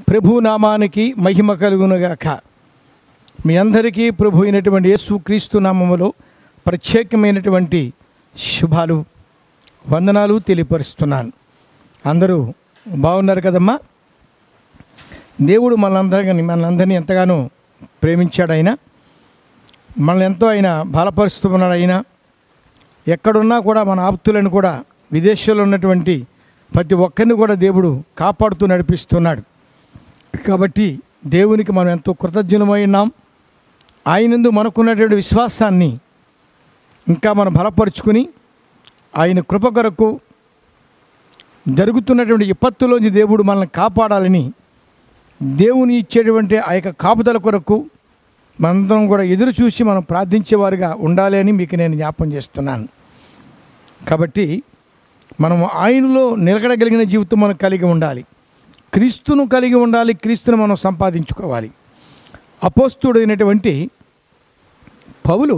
ప్రభు నామానికి మహిమ కలుగునుగాక మీ అందరికీ ప్రభు అయినటువంటి యేసు క్రీస్తు నామములో ప్రత్యేకమైనటువంటి శుభాలు వందనాలు తెలియపరుస్తున్నాను అందరూ బాగున్నారు కదమ్మా దేవుడు మనందరినీ మనందరినీ ఎంతగానో ప్రేమించాడు ఆయన మనల్ని ఎంతో ఆయన బలపరుస్తూ ఉన్నాడు ఆయన ఎక్కడున్నా కూడా మన ఆప్తులను కూడా విదేశాల్లో ఉన్నటువంటి ప్రతి ఒక్కరిని కూడా దేవుడు కాపాడుతూ నడిపిస్తున్నాడు కాబట్టి దేవునికి మనం ఎంతో కృతజ్ఞమై ఉన్నాం ఆయనందు మనకున్నటువంటి విశ్వాసాన్ని ఇంకా మనం బలపరుచుకుని ఆయన కృప కొరకు జరుగుతున్నటువంటి విపత్తులోంచి దేవుడు మనల్ని కాపాడాలని దేవుని ఇచ్చేటువంటి ఆ యొక్క కాపుదల కొరకు మనందరం కూడా ఎదురు చూసి మనం ప్రార్థించేవారుగా ఉండాలి అని మీకు నేను జ్ఞాపం చేస్తున్నాను కాబట్టి మనం ఆయనలో నిలకడగలిగిన జీవితం మనం కలిగి ఉండాలి క్రీస్తును కలిగి ఉండాలి క్రీస్తును మనం సంపాదించుకోవాలి అపోస్తుడైనటువంటి పౌలు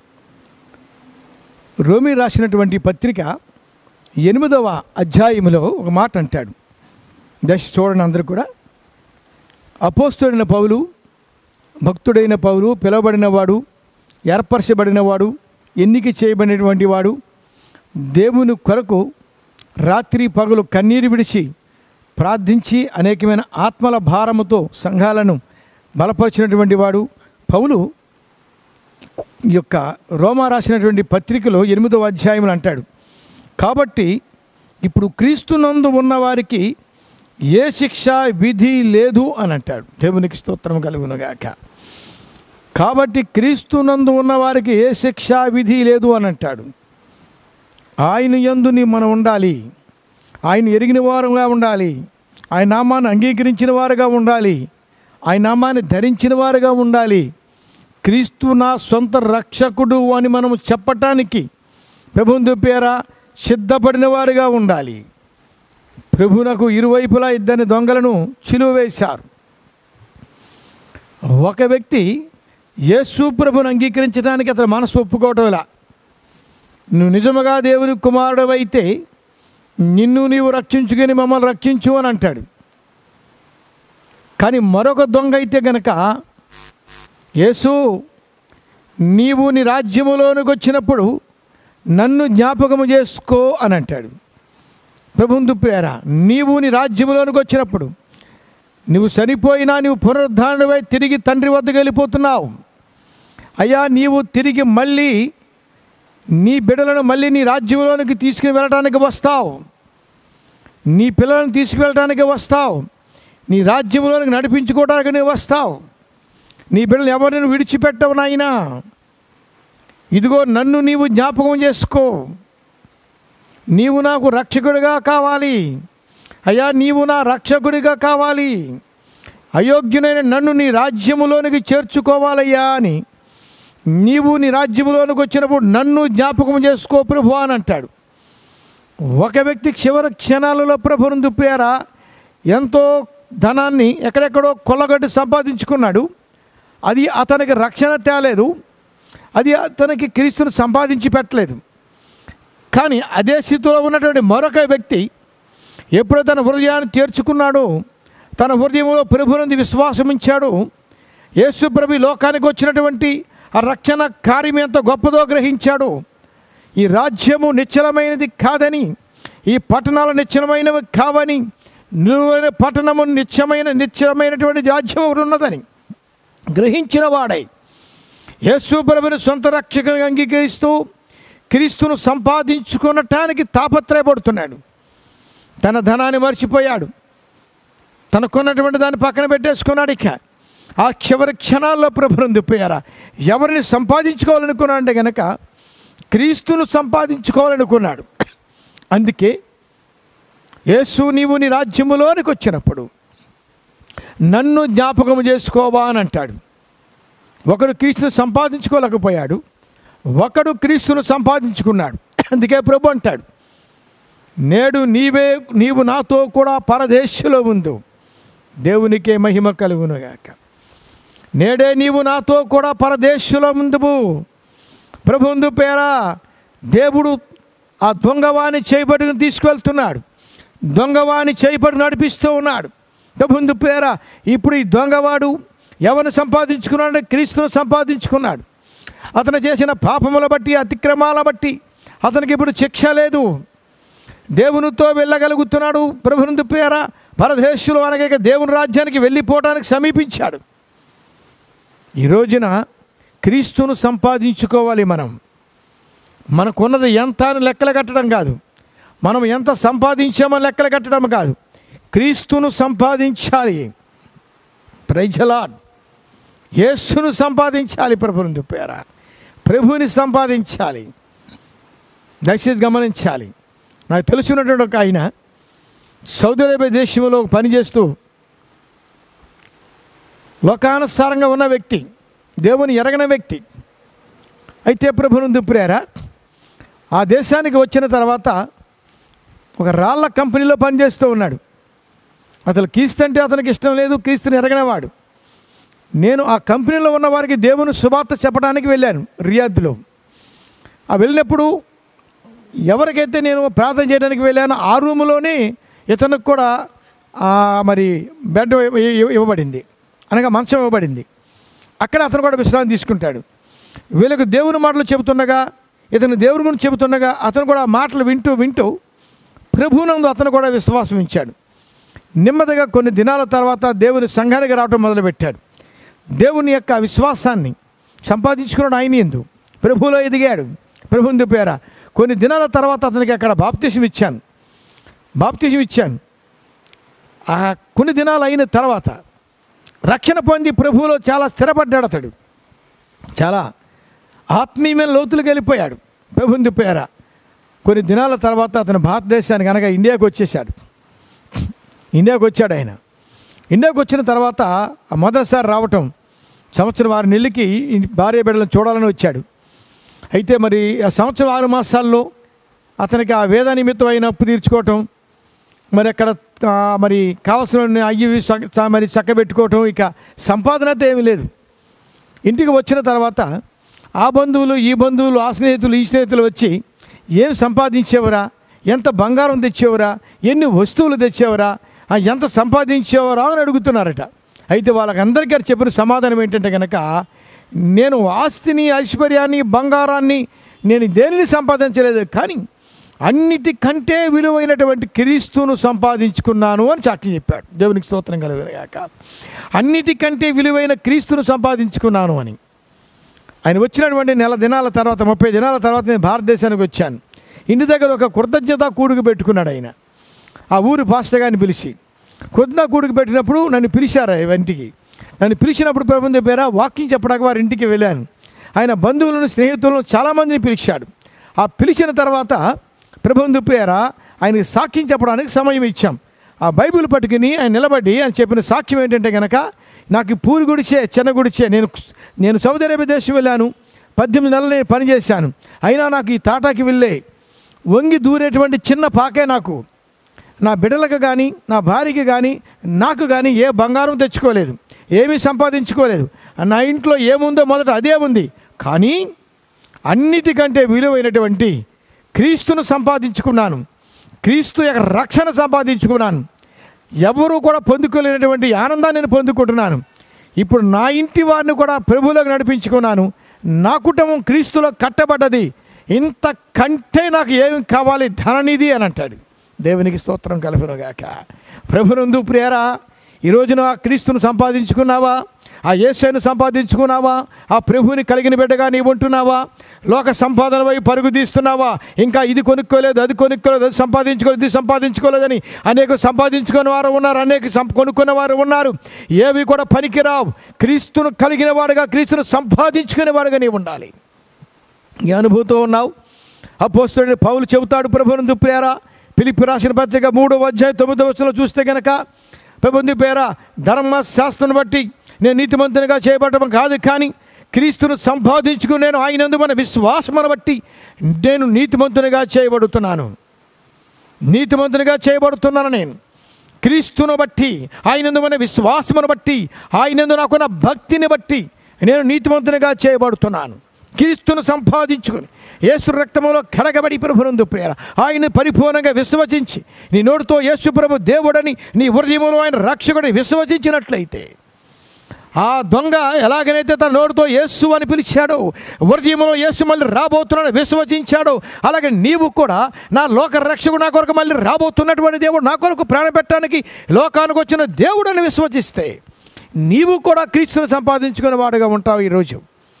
రోమి రాసినటువంటి పత్రిక ఎనిమిదవ అధ్యాయములో ఒక మాట అంటాడు దశ చూడండి అందరూ కూడా అపోస్తుడైన పౌలు భక్తుడైన పౌలు పిలువబడినవాడు ఏర్పరచబడినవాడు ఎన్నిక చేయబడినటువంటి వాడు దేవుని కొరకు రాత్రి పగలు కన్నీరు విడిచి ప్రార్థించి అనేకమైన ఆత్మల భారముతో సంఘాలను బలపరిచినటువంటి వాడు పౌలు ఈ యొక్క రోమా రాసినటువంటి పత్రికలో ఎనిమిదవ అధ్యాయములు అంటాడు కాబట్టి ఇప్పుడు క్రీస్తునందు ఉన్నవారికి ఏ శిక్ష విధి లేదు అని అంటాడు దేవునికి స్తోత్రం కలుగునుగాక కాబట్టి క్రీస్తునందు ఉన్నవారికి ఏ శిక్ష విధి లేదు అని అంటాడు ఆయన యందుని మనం ఉండాలి ఆయన ఎరిగిన వారుగా ఉండాలి ఆయన నామాన్ని అంగీకరించిన వారుగా ఉండాలి ఆయన నామాన్ని ధరించిన వారుగా ఉండాలి క్రీస్తు నా సొంత రక్షకుడు అని మనము చెప్పటానికి ప్రభుత్వ పేర సిద్ధపడిన వారుగా ఉండాలి ప్రభునకు ఇరువైపులా ఇద్దరిని దొంగలను చిలువ వేశారు ఒక వ్యక్తి యేసు ప్రభుని అంగీకరించడానికి అతను మనసు ఒప్పుకోవటం ఇలా నువ్వు నిజముగా దేవుని కుమారుడు అయితే నిన్ను నీవు రక్షించుకొని మమ్మల్ని రక్షించు అని అంటాడు కానీ మరొక దొంగ అయితే గనక యేసు నీవు నీ రాజ్యములోనికి వచ్చినప్పుడు నన్ను జ్ఞాపకము చేసుకో అని అంటాడు ప్రభుందు పేర నీవు నీ రాజ్యములోనికి వచ్చినప్పుడు నువ్వు చనిపోయినా నువ్వు పునరుద్ధారణమై తిరిగి తండ్రి వద్దకు వెళ్ళిపోతున్నావు అయ్యా నీవు తిరిగి మళ్ళీ నీ బిడ్డలను మళ్ళీ నీ రాజ్యంలోనికి తీసుకుని వెళ్ళడానికి వస్తావు నీ పిల్లలను తీసుకువెళ్ళడానికి వస్తావు నీ రాజ్యంలోనికి నడిపించుకోవడానికి నువ్వు వస్తావు నీ బిడ్డలు ఎవరిని విడిచిపెట్టవు నాయనా ఇదిగో నన్ను నీవు జ్ఞాపకం చేసుకో నీవు నాకు రక్షకుడిగా కావాలి అయ్యా నీవు నా రక్షకుడిగా కావాలి అయోగ్యునైన నన్ను నీ రాజ్యములోనికి చేర్చుకోవాలయ్యా అని నీవు నీ రాజ్యములోనికి వచ్చినప్పుడు నన్ను జ్ఞాపకం చేసుకో ప్రభు అని అంటాడు ఒక వ్యక్తి చివరి క్షణాలలో ప్రభుని దుప్పారా ఎంతో ధనాన్ని ఎక్కడెక్కడో కొల్లగొట్టి సంపాదించుకున్నాడు అది అతనికి రక్షణ తేలేదు అది అతనికి క్రీస్తును సంపాదించి పెట్టలేదు కానీ అదే స్థితిలో ఉన్నటువంటి మరొక వ్యక్తి ఎప్పుడు తన హృదయాన్ని తీర్చుకున్నాడో తన హృదయంలో ప్రభునంది విశ్వాసం ఉంచాడో యేసు ప్రభు ఈ లోకానికి వచ్చినటువంటి ఆ రక్షణ కార్యం ఎంత గొప్పదో గ్రహించాడో ఈ రాజ్యము నిశ్చలమైనది కాదని ఈ పట్టణాలు నిశ్చలమైనవి కావని నిలువైన పట్టణము నిత్యమైన నిశ్చలమైనటువంటి రాజ్యం ఒకటి ఉన్నదని గ్రహించిన వాడై యేసు ప్రభుని సొంత రక్షకుని అంగీకరిస్తూ క్రీస్తును సంపాదించుకునటానికి తాపత్రయపడుతున్నాడు తన ధనాన్ని మర్చిపోయాడు తనకున్నటువంటి దాన్ని పక్కన పెట్టేసుకున్నాడు ఇక ఆ చివరి క్షణాల్లో ప్రభుత్వం దిప్పారా ఎవరిని సంపాదించుకోవాలనుకున్నాడు అంటే గనక క్రీస్తును సంపాదించుకోవాలనుకున్నాడు అందుకే యేసు నీవు నీ రాజ్యములోనికి వచ్చినప్పుడు నన్ను జ్ఞాపకం చేసుకోవా అని అంటాడు ఒకడు క్రీస్తును సంపాదించుకోలేకపోయాడు ఒకడు క్రీస్తును సంపాదించుకున్నాడు అందుకే ప్రభు అంటాడు నేడు నీవే నీవు నాతో కూడా పరదేశంలో ఉందు దేవునికే మహిమ కలుగునుగాక నేడే నీవు నాతో కూడా పరదేశంలో ఉందువు ప్రభుందు పేరా దేవుడు ఆ దొంగవాణి చేయబడిని తీసుకువెళ్తున్నాడు దొంగవాణి చేయబడి నడిపిస్తూ ఉన్నాడు ముందు పేర ఇప్పుడు ఈ దొంగవాడు ఎవరిని సంపాదించుకున్నాడు క్రీస్తును సంపాదించుకున్నాడు అతను చేసిన పాపముల బట్టి అతిక్రమాల బట్టి అతనికి ఇప్పుడు శిక్ష లేదు దేవునితో వెళ్ళగలుగుతున్నాడు ప్రభునందు ప్రియర పరదేశంలో అనగా ఇక దేవుని రాజ్యానికి వెళ్ళిపోవడానికి సమీపించాడు ఈ రోజున క్రీస్తును సంపాదించుకోవాలి మనం మనకున్నది ఎంత అని లెక్కలు కట్టడం కాదు మనం ఎంత సంపాదించామని లెక్కలు కట్టడం కాదు క్రీస్తును సంపాదించాలి ప్రైజలాడ్ యేసును సంపాదించాలి ప్రభుని పేర ప్రభుని సంపాదించాలి దయచేసి గమనించాలి నాకు తెలుసున్నటువంటి ఒక ఆయన సౌదీ అరేబియా దేశంలో పనిచేస్తూ లోకానుసారంగా ఉన్న వ్యక్తి దేవుని ఎరగని వ్యక్తి అయితే ప్రభునందు ప్రేర ఆ దేశానికి వచ్చిన తర్వాత ఒక రాళ్ళ కంపెనీలో పనిచేస్తూ ఉన్నాడు అసలు క్రీస్తంటే అతనికి ఇష్టం లేదు క్రీస్తుని ఎరగనవాడు నేను ఆ కంపెనీలో ఉన్న వారికి దేవుని శుభార్త చెప్పడానికి వెళ్ళాను రియాద్లో ఆ వెళ్ళినప్పుడు ఎవరికైతే నేను ప్రార్థన చేయడానికి వెళ్ళానో ఆ రూములోనే ఇతనికి కూడా ఆ, మరి బెడ్ ఇవ్వ- ఇవ్వ- ఇవ్వబడింది అనగా మంచం ఇవ్వబడింది అక్కడ అతను కూడా విశ్రాంతి తీసుకుంటాడు వీళ్ళకు దేవుని మాటలు చెబుతుండగా ఇతను దేవుని గురించి చెబుతుండగా అతను కూడా ఆ మాటలు వింటూ వింటూ ప్రభువునందు అతను కూడా విశ్వాసం ఇచ్చాడు నెమ్మదిగా కొన్ని దినాల తర్వాత దేవుని సంఘానికి రావటం మొదలుపెట్టాడు దేవుని యొక్క విశ్వాసాన్ని సంపాదించుకున్నాడు ఆయన ఎందు ప్రభువులో ఎదిగాడు ప్రభుందు పేర కొన్ని దినాల తర్వాత అతనికి అక్కడ బాప్తీసం ఇచ్చాను బాప్తీసం ఇచ్చాను ఆ కొన్ని దినాలు అయిన తర్వాత రక్షణ పొంది ప్రభువులో చాలా స్థిరపడ్డాడు అతడు చాలా ఆత్మీయమైన లోతులకు వెళ్ళిపోయాడు ప్రభుంది పేర కొన్ని దినాల తర్వాత అతను భారతదేశానికి అనగా ఇండియాకు వచ్చేసాడు ఇండియాకు వచ్చాడు ఆయన ఇండియాకు వచ్చిన తర్వాత ఆ మొదటిసారి రావటం సంవత్సరం ఆరు నెలలకి ఈ భార్య బిడ్డలను చూడాలని వచ్చాడు అయితే మరి ఆ సంవత్సరం ఆరు మాసాల్లో అతనికి ఆ వేద నిమిత్తం అయిన అప్పు తీర్చుకోవటం మరి అక్కడ ఆ, మరి కావలసిన అయ్యి స- స- మరి చక్కబెట్టుకోవటం ఇక సంపాదన అయితే ఏమీ లేదు ఇంటికి వచ్చిన తర్వాత ఆ బంధువులు ఈ బంధువులు ఆ స్నేహితులు ఈ స్నేహితులు వచ్చి ఏం సంపాదించేవరా ఎంత బంగారం తెచ్చేవరా ఎన్ని వస్తువులు తెచ్చేవరా ఆ, ఎంత సంపాదించేవరా అని అడుగుతున్నారట అయితే వాళ్ళకందరికీ చెప్పిన సమాధానం ఏంటంటే కనుక నేను ఆస్తిని ఐశ్వర్యాన్ని బంగారాన్ని నేను దేనిని సంపాదించలేదు కానీ అన్నిటికంటే విలువైనటువంటి క్రీస్తును సంపాదించుకున్నాను అని సాక్షి చెప్పాడు దేవునికి స్తోత్రం కలిగాక అన్నిటికంటే విలువైన క్రీస్తును సంపాదించుకున్నాను అని ఆయన వచ్చినటువంటి నెల దినాల తర్వాత ముప్పై దినాల తర్వాత నేను భారతదేశానికి వచ్చాను ఇంటి దగ్గర ఒక కృతజ్ఞత కూడుకు పెట్టుకున్నాడు ఆయన ఆ ఊరు పాస్టర్ గారిని పిలిచి కృతజ్ఞత కూడుకు పెట్టినప్పుడు నన్ను పిలిచారు ఆ ఇంటికి నన్ను పిలిచినప్పుడు ప్రభుత్వ పేర వాకింగ్ చెప్పడానికి వారి ఇంటికి వెళ్ళాను ఆయన బంధువులను స్నేహితులను చాలామందిని పిలిచాడు ఆ పిలిచిన తర్వాత ప్రభుత్వ పేర ఆయనకి సాక్ష్యం చెప్పడానికి సమయం ఇచ్చాం ఆ బైబిల్ పట్టుకుని ఆయన నిలబడి ఆయన చెప్పిన సాక్ష్యం ఏంటంటే కనుక నాకు ఈ పూరి గుడిచే చిన్న గుడిచే నేను నేను సౌదీ అరేబియా దేశం వెళ్ళాను పద్దెనిమిది నెలలు నేను పనిచేశాను అయినా నాకు ఈ తాటాకి వెళ్ళే వంగి దూరేటువంటి చిన్న పాకే నాకు నా బిడ్డలకు కానీ నా భార్యకి కానీ నాకు కానీ ఏ బంగారం తెచ్చుకోలేదు ఏమీ సంపాదించుకోలేదు నా ఇంట్లో ఏముందో మొదట అదే ఉంది కానీ అన్నిటికంటే విలువైనటువంటి క్రీస్తును సంపాదించుకున్నాను క్రీస్తు యొక్క రక్షణ సంపాదించుకున్నాను ఎవరు కూడా పొందుకోలేనటువంటి ఆనందాన్ని నేను పొందుకుంటున్నాను ఇప్పుడు నా ఇంటి వారిని కూడా ప్రభువులోకి నడిపించుకున్నాను నా కుటుంబం క్రీస్తులో కట్టబడ్డది ఇంత కంటే నాకు ఏమి కావాలి ధననిధి అని అంటాడు దేవునికి స్తోత్రం కలుగునుగాక ప్రభునందు ప్రియరా ఈ రోజున ఆ క్రీస్తును సంపాదించుకున్నావా ఆ యేసును సంపాదించుకున్నావా ఆ ప్రభువుని కలిగిన బిడ్డగా నీవు ఉంటున్నావా లోక సంపాదన వైపు పరుగు తీస్తున్నావా ఇంకా ఇది కొనుక్కోలేదు అది కొనుక్కోలేదు అది సంపాదించుకోలేదు ఇది సంపాదించుకోలేదని అనేక సంపాదించుకున్న వారు ఉన్నారు అనేక సం కొనుక్కున్న వారు ఉన్నారు ఏవి కూడా పనికిరావు క్రీస్తును కలిగిన వాడుగా క్రీస్తును సంపాదించుకునే వాడుగా నీవు ఉండాలి ఈ అనుభూతితో ఉన్నావు అపోస్తుడు పౌలు చెబుతాడు ప్రభునందు ప్రేర పిలిపి రాసిన పత్రిక మూడో అధ్యాయం తొమ్మిదో వచ్చిన చూస్తే గనక ప్రభుంది పేర ధర్మశాస్త్రం బట్టి నేను నీతిమంతునిగా చేయబడటం కాదు కానీ క్రీస్తును సంపాదించుకుని నేను ఆయనందు మన విశ్వాసమును బట్టి నేను నీతిమంతునిగా చేయబడుతున్నాను నీతిమంతునిగా చేయబడుతున్నాను నేను క్రీస్తును బట్టి ఆయనందు మన విశ్వాసమును బట్టి ఆయనందు నాకున్న భక్తిని బట్టి నేను నీతిమంతునిగా చేయబడుతున్నాను క్రీస్తును సంపాదించుకొని యేసు రక్తములో కడగబడి ప్రభునందు ప్రేర ఆయన పరిపూర్ణంగా విశ్వసించి నీ నోటితో యేసు ప్రభు దేవుడని నీ హృదయములో ఆయన రక్షకుడిని విశ్వసించినట్లయితే ఆ దొంగ ఎలాగనైతే తన నోటితో యేసు అని పిలిచాడో హృదయంలో యేసు మళ్ళీ రాబోతున్నాడు విశ్వసించాడో అలాగే నీవు కూడా నా లోక రక్షకుడు నా కొరకు మళ్ళీ రాబోతున్నటువంటి దేవుడు నా కొరకు ప్రాణ పెట్టడానికి లోకానికి వచ్చిన దేవుడని విశ్వసిస్తే నీవు కూడా క్రీస్తుని సంపాదించుకునే వాడుగా ఉంటావు ఈరోజు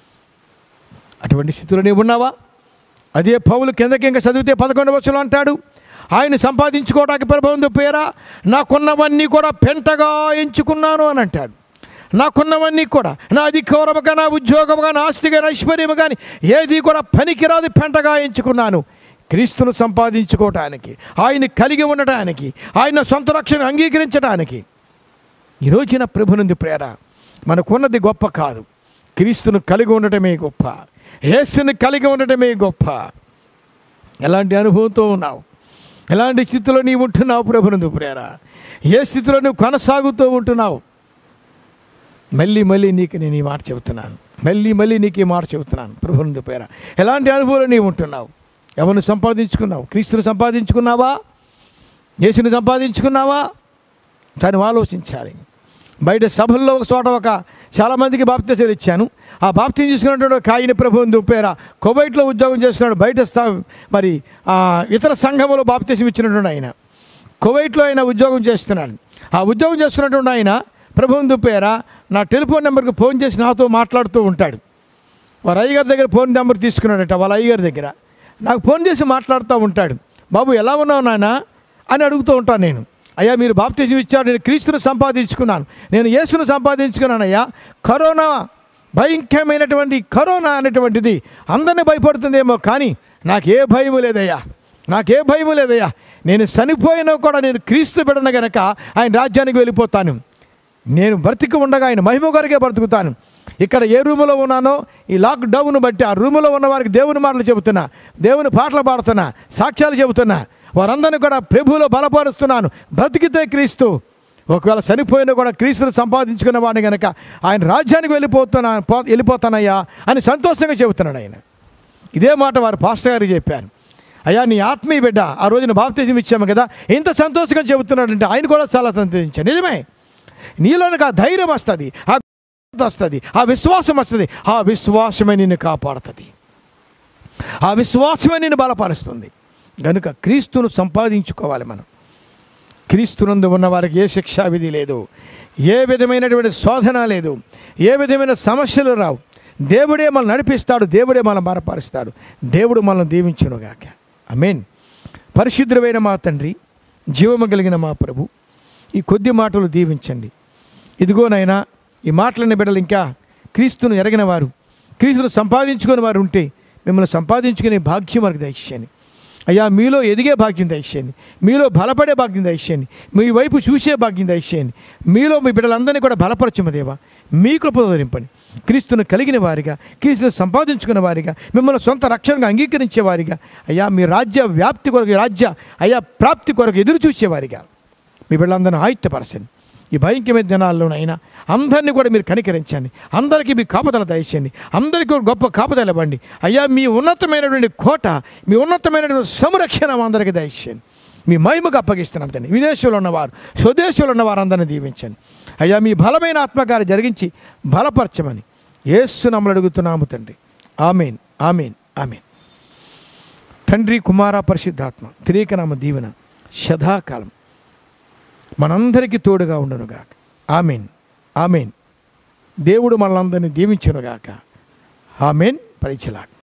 అటువంటి స్థితిలో నీవు ఉన్నావా అదే పౌలు కిందకి ఇంకా చదివితే పదకొండు వచ్చులు అంటాడు ఆయన సంపాదించుకోవడానికి ప్రభావం పేరా నాకున్నవన్నీ కూడా పెంటగా ఎంచుకున్నాను అని అంటాడు నాకున్నవన్నీ కూడా నా అధికారముగా నా ఉద్యోగముగా నా ఆస్తిగా నా ఐశ్వర్యము కానీ ఏది కూడా పనికిరాదు పెంటగా ఎంచుకున్నాను క్రీస్తును సంపాదించుకోవటానికి ఆయన కలిగి ఉండటానికి ఆయన సొంత రక్షణ అంగీకరించడానికి ఈ రోజున ప్రభునంది ప్రేర మనకున్నది గొప్ప కాదు క్రీస్తును కలిగి ఉండటమే గొప్ప యేసుని కలిగి ఉండటమే గొప్ప ఎలాంటి అనుభవంతో ఉన్నావు ఎలాంటి స్థితిలో నీవు ఉంటున్నావు ప్రభునందు ప్రేర ఏ స్థితిలో నువ్వు కొనసాగుతూ ఉంటున్నావు మళ్ళీ మళ్ళీ నీకు నేను ఈ మాట చెబుతున్నాను మళ్ళీ మళ్ళీ నీకు ఈ మాట చెబుతున్నాను ప్రభునందు పేర ఎలాంటి అనుభవంలో నీవు ఉంటున్నావు ఎవరిని సంపాదించుకున్నావు క్రీస్తుని సంపాదించుకున్నావా యేసుని సంపాదించుకున్నావా దాన్ని ఆలోచించాలి బయట సభల్లో ఒక చోట ఒక చాలామందికి బాప్తీసాలు ఇచ్చాను ఆ బాప్తీని తీసుకున్నటువంటి ఒక ఆయన ప్రభుత్వం పేర కువైట్లో ఉద్యోగం చేస్తున్నాడు బయట స్థా మరి ఆ, ఇతర సంఘములో బాప్తీసం ఇచ్చినటువంటి ఆయన కువైట్లో ఆయన ఉద్యోగం చేస్తున్నాడు ఆ ఉద్యోగం చేస్తున్నటువంటి ఆయన ప్రభుత్వం పేర నా టెలిఫోన్ నెంబర్కి ఫోన్ చేసి నాతో మాట్లాడుతూ ఉంటాడు వాళ్ళ అయ్యగారి దగ్గర ఫోన్ నెంబర్ తీసుకున్నాడట వాళ్ళ అయ్యగారి దగ్గర నాకు ఫోన్ చేసి మాట్లాడుతూ ఉంటాడు బాబు ఎలా ఉన్నావు నాన్న అని అడుగుతూ ఉంటాను నేను అయ్యా మీరు బాప్తిజం ఇచ్చారు నేను క్రీస్తును సంపాదించుకున్నాను నేను యేసును సంపాదించుకున్నాను అయ్యా కరోనా భయంకరమైనటువంటి కరోనా అనేటువంటిది అందరినీ భయపడుతుందేమో కానీ నాకే భయము లేదయ్యా నాకే భయము లేదయ్యా నేను చనిపోయినా కూడా నేను క్రీస్తు బిడన గనక ఆయన రాజ్యానికి వెళ్ళిపోతాను నేను బ్రతికి ఉండగా ఆయన మహిమ కొరకే బ్రతుకుతాను ఇక్కడ ఏ రూములో ఉన్నానో ఈ లాక్డౌన్ బట్టి ఆ రూములో ఉన్న వారికి దేవుని మాటలు చెబుతున్నా దేవుని పాటలు పాడుతున్నా సాక్ష్యాలు చెబుతున్నా వారందరినీ కూడా ప్రభువులో బలపరుస్తున్నాను బ్రతికితే క్రీస్తు ఒకవేళ చనిపోయినా కూడా క్రీస్తును సంపాదించుకున్న వాడిని కనుక ఆయన రాజ్యానికి వెళ్ళిపోతున్నా పో వెళ్ళిపోతానయ్యా అని సంతోషంగా చెబుతున్నాడు ఆయన ఇదే మాట వారు పాస్టర్ గారికి చెప్పాను అయ్యా నీ ఆత్మీయ బిడ్డ ఆ రోజున బాప్తిజం ఇచ్చాము కదా ఇంత సంతోషంగా చెబుతున్నాడంటే ఆయన కూడా చాలా సంతోషించాను నిజమే నీలోనికి ఆ ధైర్యం వస్తుంది ఆ వస్తుంది ఆ విశ్వాసం వస్తుంది ఆ విశ్వాసమే నిన్ను కాపాడుతుంది ఆ విశ్వాసమే నిన్ను బలపరుస్తుంది కనుక క్రీస్తును సంపాదించుకోవాలి మనం క్రీస్తునందు ఉన్న వారికి ఏ శిక్షా విధి లేదు ఏ విధమైనటువంటి శోధన లేదు ఏ విధమైన సమస్యలు రావు దేవుడే మనల్ని నడిపిస్తాడు దేవుడే మనం బలపరుస్తాడు దేవుడు మనల్ని దీవించునుగాక అమేన్ పరిశుద్ధమైన మా తండ్రి జీవము కలిగిన మా ప్రభు ఈ కొద్ది మాటలు దీవించండి ఇదిగోనైనా ఈ మాటలని బిడ్డలు ఇంకా క్రీస్తును ఎరగిన వారు క్రీస్తును సంపాదించుకుని వారు ఉంటే మిమ్మల్ని సంపాదించుకునే భాగ్యం వారికి దయచేయండి అయ్యా మీలో ఎదిగే భాగ్యం దయచేయండి మీలో బలపడే భాగ్యం దయచేయండి మీ వైపు చూసే భాగ్యం దయచేయండి మీలో మీ బిడ్డలందరినీ కూడా బలపరచము దేవా మీ కృపతో ధరింపండి క్రీస్తును కలిగిన వారిగా క్రీస్తును సంపాదించుకున్న వారిగా మిమ్మల్ని సొంత రక్షణగా అంగీకరించే వారిగా అయ్యా మీ రాజ్య వ్యాప్తి కొరకు రాజ్య అయ్యా ప్రాప్తి కొరకు ఎదురు చూసేవారిగా మీ బిడ్డలందరినీ ఆయుత్యపరచండి ఈ భయంకరమైన దినాల్లోనైనా అందరినీ కూడా మీరు కనికరించండి అందరికీ మీ కాపుదల దయచేయండి అందరికీ కూడా గొప్ప కాపుదల ఇవ్వండి అయ్యా మీ ఉన్నతమైనటువంటి కోట మీ ఉన్నతమైనటువంటి సంరక్షణ మా అందరికీ దయచేయండి మీ మహిమకు అప్పగిస్తున్నాం తండ్రి విదేశంలో ఉన్నవారు స్వదేశంలో ఉన్న వారందరినీ దీవించండి అయ్యా మీ బలమైన ఆత్మకార్యం జరిగించి బలపరచమని ఏసు నమ్మలు అడుగుతున్నాము తండ్రి ఆమెన్ ఆమెన్ ఆమెన్ తండ్రి కుమార పరిశుద్ధాత్మ త్రీకనామ దీవెన సదాకాలం మనందరికీ తోడుగా ఉండునుగాక ఆమెన్ ఆమెన్ దేవుడు మనలందరినీ దీవించునుగాక ఆమెన్ పరిచలాడు